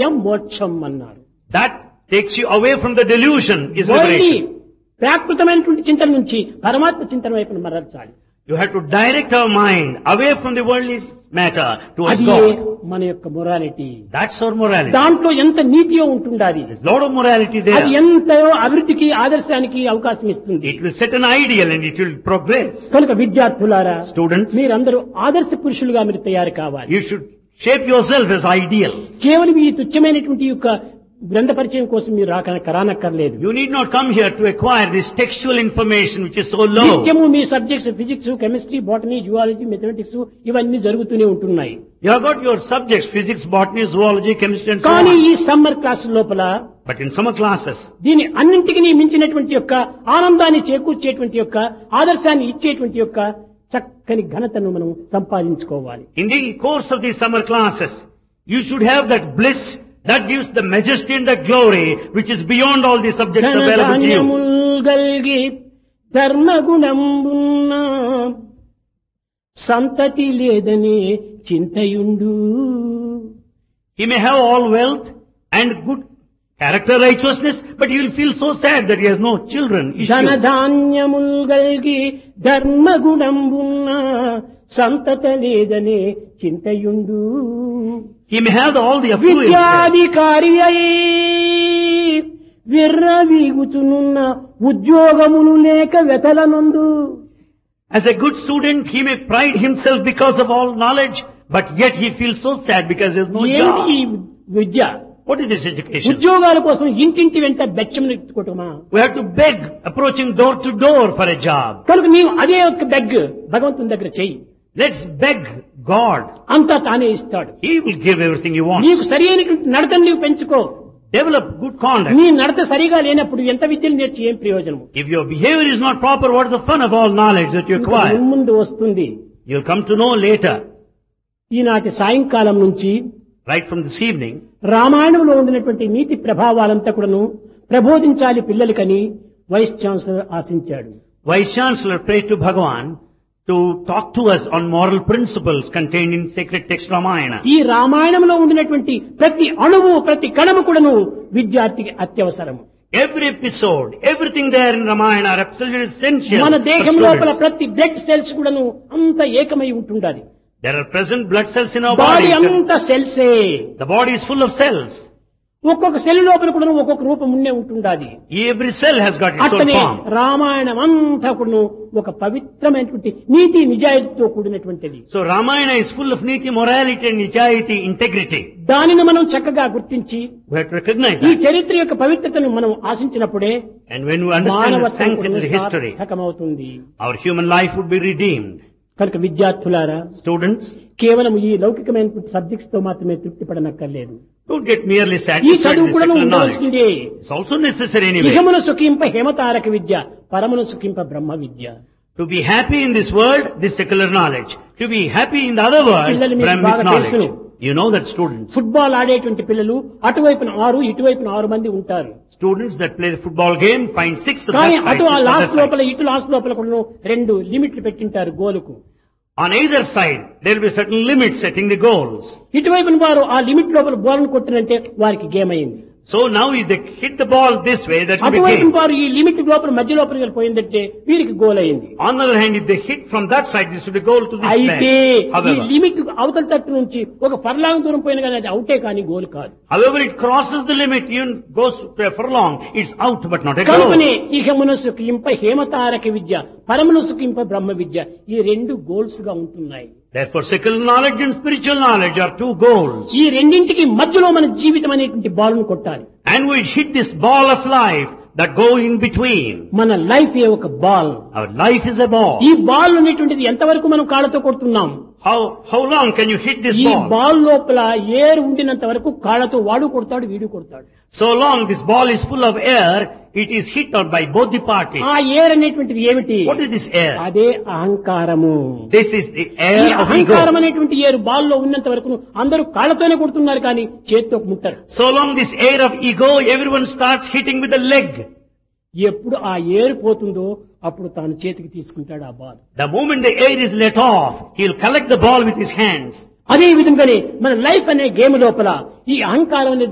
యం మోక్షం అన్నారు That takes you away from the delusion is only liberation. ప్రాకృతమైనటువంటి చింతన నుంచి పరమాత్మ చింతన వైపు మరల్చాలి You have to direct our mind away from the worldly matter towards అది God. మన యొక్క మొరాలిటీ That's our morality. దాంట్లో ఎంత నీతియో ఉంటుండాలి There's a lot of morality అది there. ఎంతో అభివృద్ధికి ఆదర్శానికి అవకాశం ఇస్తుంది It will set an ideal and it will progress. కనుక విద్యార్థులారా Students, మీరందరూ ఆదర్శ పురుషులుగా మీరు తయారు కావాలి you should shape yourself as ideal. కేవలం ఈ తుచ్చమైనటువంటి యొక్క గ్రంథ పరిచయం కోసం మీరు రాక రానక్కర్లేదు You need not come here to acquire this textual information which is so low. నిత్యము మీ subjects physics chemistry botany zoology mathematics ఇవన్నీ జరుగుతూనే ఉంటున్నాయి You have got your subjects, physics, botany, zoology, chemistry and so కానీ on. ఈ summer class లోపల But in summer classes, దీని అన్నింటికి మించినటువంటి యొక్క ఆనందాన్ని చేకూర్చేటువంటి యొక్క ఆదర్శాన్ని ఇచ్చేటువంటి యొక్క చక్కని ఘనతను మనం సంపాదించుకోవాలి in the course of these summer classes, you should have that bliss that gives the majesty and the glory which is beyond all the subjects ధన available to you. ధాన్యముల్ గల్గి ధర్మగుణంబున్న సంతతి లేదని చింతయుండు He may have all wealth and good character righteousness, but he will feel so sad that he has no children. ధన issues. ధాన్యముల్ గల్గి ధర్మగుణంబున్న సంతత లేదని చింతయుండు He may have all the affluence. విద్యాధికారి అయి విర్రవీగుచునున్న ఉద్యోగములు లేక వెతలనందు As a good student, he may pride himself because of all knowledge, but yet he feels so sad because there is no ఏంటి ఈ job. Vidya What is this education? ఉద్యోగాల కోసం ఇంటింటి వెంట బెచ్చం ఎత్తుకోవటమా We have to beg, approaching door to door for a job. కనుక నీవు అదే ఒక బెగ్ భగవంతుని దగ్గర చెయ్యి Let's beg God. అంతా తానే ఇస్తాడు He will give everything you want. నీకు సరి అయినటువంటి నడతను నీవు పెంచుకో Develop good conduct. నీ నడత సరిగా లేనప్పుడు ఎంత విద్యను నేర్చి ఏం ప్రయోజనము If your behavior is not proper, what is the fun of all knowledge that you ఇంకా acquire? ముందు వస్తుంది You'll come to know later, ఈనాటి సాయంకాలం నుంచి right from this evening, రామాయణంలో ఉండినటువంటి నీతి ప్రభావాలంతా కూడాను ప్రబోధించాలి పిల్లలకని వైస్ ఛాన్సలర్ ఆశించాడు Vice Chancellor prayed to Bhagavan to talk to us on moral principles contained in sacred text Ramayana. ఈ రామాయణంలో ఉండినటువంటి ప్రతి అణువు ప్రతి కణము కూడాను విద్యార్థికి అత్యవసరము Every episode, everything there in Ramayana are absolutely essential. మన for దేహం లోపల students. ప్రతి బ్లడ్ సెల్స్ కూడాను అంత ఏకమై ఉంటుండాలి There are present blood cells in our body body. అంత సెల్సే The body is full of cells. ఒక్కొక్క సెల్ లోపల కూడా ఒక్కొక్క రూపం ఉండే ఉంటుండాలి Every cell has got its own అట్లనే form. రామాయణం అంతా కూడాను ఒక పవిత్రమైనటువంటి నీతి నిజాయితీతో కూడినటువంటిది So Ramayana is full of niti, morality and nijayati, integrity. దానిని మనం చక్కగా గుర్తించి We have to recognize ఈ that. చరిత్ర యొక్క పవిత్రతను మనం ఆశించినప్పుడే And when we understand the మానవత్వం sanctity of కూడా the history, సార్థకమవుతుంది our human life would be redeemed. కనుక విద్యార్థులారా Students, కేవలం ఈ లౌకికమైనటువంటి సబ్జెక్ట్స్ తో మాత్రమే తృప్తి పడనక్కర్లేదు don't get merely ఈ satisfied చదువు with కూడా secular knowledge. ఉండవలసిందే It's also necessary anyway. ఇహమున సుఖింప హేమతారక Vidya పరమున సుఖింప Brahma Vidya To be happy in this world, this secular knowledge. To be happy in the other world, పిల్లలు మీకు Brahmic బాగా knowledge. తెలుసును. You know that students, football ఆడేటువంటి పిల్లలు అటువైపున ఆరు ఇటువైపున ఆరు మంది ఉంటారు students that play the football game find six of కానీ that side, అటు ఆ six of that last side. లోపల ఇటు లాస్ట్ లోపల కూడా రెండు లిమిట్లు పెట్టింటారు గోలుకు On either side, there will be certain limits setting the goals. ఇటువైపున వారు ఆ లిమిట్ లోపల బోల్ను కొట్టినంటే వారికి గేమ్ అయింది So now if they hit the ball this way, that will be అటువైపున game. వారు ఈ లిమిట్ లోపల మధ్య లోపలికి వెళ్ళిపోయిందంటే వీరికి గోల్ అయింది On the other hand, if they hit from that side, this will be goal to this అయితే place. ఈ However, limit అవతల తట్టు నుంచి ఒక ఫర్లాంగ్ దూరం పోయిన కానీ అది అవుటే కానీ గోల్ కాదు however it crosses the limit, even goes to a furlong, it's out but not a goal. కనుకనే ఇహ మనసుకు ఇంప హేమతారక విద్య పరమనసుకు ఇంప బ్రహ్మ విద్య ఈ రెండు గోల్స్ గా ఉంటున్నాయి Therefore, secular knowledge and spiritual knowledge are two goals. ఈ రెండింటికి మధ్యలో మన జీవితం అనేటువంటి బాలును కొట్టాలి And we hit this ball of life that go in between. మన లైఫ్ ఏ ఒక ball Our life is a ball. ఈ బాల్ అనేటువంటిది ఎంతవరకు మనం కాళ్ళతో కొడుతున్నాం How, how long can you hit this ఈ ball? బాల్ లోపల ఏరు ఉండినంత వరకు కాళ్ళతో వాడు కొడతాడు వీడు కొడతాడు So long this ball is full of air, it is hit out by both the parties. ఆ ఏర్ అనేటువంటిది ఏమిటి What is this air? అదే అహంకారము This is the ఈ air of అహంకారం ego. అనేటువంటి ఏరు బాల్లో ఉన్నంత వరకు అందరూ కాళ్ళతోనే కొడుతున్నారు కానీ చేతితో ముట్టరు So long this air of ego, everyone starts hitting with the leg. ఎప్పుడు ఆ ఏరు పోతుందో అప్పుడు తాను చేతికి తీసుకుంటాడు ఆ ball The moment the air is let off, he'll collect the ball with his hands. అదే విధంగానే మన లైఫ్ అనే గేమ్ లోపల ఈ అహంకారం అనేది